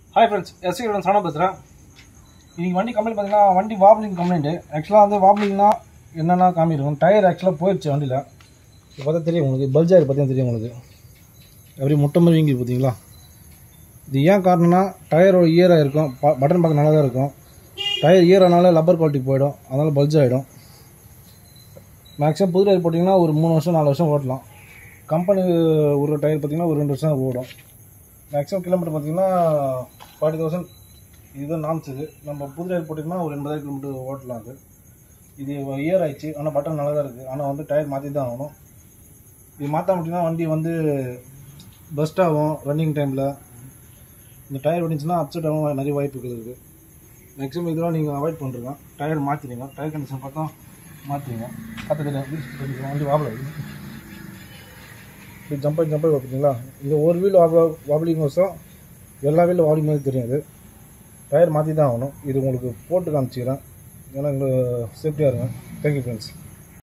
hi friends SC சாணம் பேசுகிறேன் இன்னைக்கு வண்டி கம்ப்ளைண்ட் பார்த்தீங்கன்னா வண்டி வாப்ளிங் கம்ப்ளைண்ட்டு ஆக்சுவலாக வந்து வாப்ளிங்னா என்னென்னா காமிருக்கும் டயர் ஆக்சுவலாக போயிடுச்சு வண்டியில் இப்போ பார்த்தா தெரியும் உங்களுக்கு பல்ஜாயிரு பார்த்தீங்கன்னா தெரியும் உங்களுக்கு அப்படியே முட்டை மாதிரி வீங்கி பார்த்தீங்களா இது ஏன் காரணம்னா டயரோட இயராக இருக்கும் ப- பட்டன் பார்க்க நல்லா தான் இருக்கும் டயர் இயரானால லப்பர் குவாலிட்டி போயிடும் அதனால் பல்ஜ் ஆகிடும் மேக்ஸிமம் புது டயர் போட்டிங்கன்னா ஒரு மூணு வருஷம் நாலு வருஷம் ஓட்டலாம் கம்பெனி ஒரு டயர் பார்த்தீங்கன்னா ஒரு ரெண்டு வருஷம் ஓடும் மேக்ஸிமம் கிலோமீட்டர் பார்த்தீங்கன்னா ஃபார்ட்டி தௌசண்ட் இதுதான் நாம்ஸ் இது நம்ம புது டயர் போட்டிங்கன்னா ஒரு எண்பதாயிரம் கிலோமீட்டர் ஓட்டலாம் அது இது இயர் ஆயிடுச்சு ஆனால் பட்டன் நல்லா தான் இருக்குது ஆனால் வந்து டயர் மாற்றி தான் ஆகணும் இது மாற்ற முடியும்னா வண்டி வந்து பஸ்ட் ஆகும் ரன்னிங் டைமில் இந்த டயர் வெடிச்சுன்னா அப்செட் ஆகும் நிறைய வாய்ப்புகள் இருக்குது மேக்ஸிமம் இதெல்லாம் நீங்கள் அவாய்ட் பண்ணுறீங்க டயர் மாற்றிடுங்க டயர் கண்டிஷன் பார்த்தா மாற்றிடுங்க பார்த்துக்கிட்டு வண்டி வாபல இப்படி ஜம்ப் ஆகி ஜம்ப் ஆகி பார்த்தீங்களா இந்த ஒரு வீல் வாபலிங் வருஷம் எல்லா வீலும் வாபலிங் மாதிரி தெரியும் இது டயர் மாற்றி தான் ஆகணும் இது உங்களுக்கு போட்டு காமிச்சிக்கிறேன் ஏன்னா எங்களுக்கு சேஃப்டியாக இருங்க தேங்க்யூ ஃப்ரெண்ட்ஸ்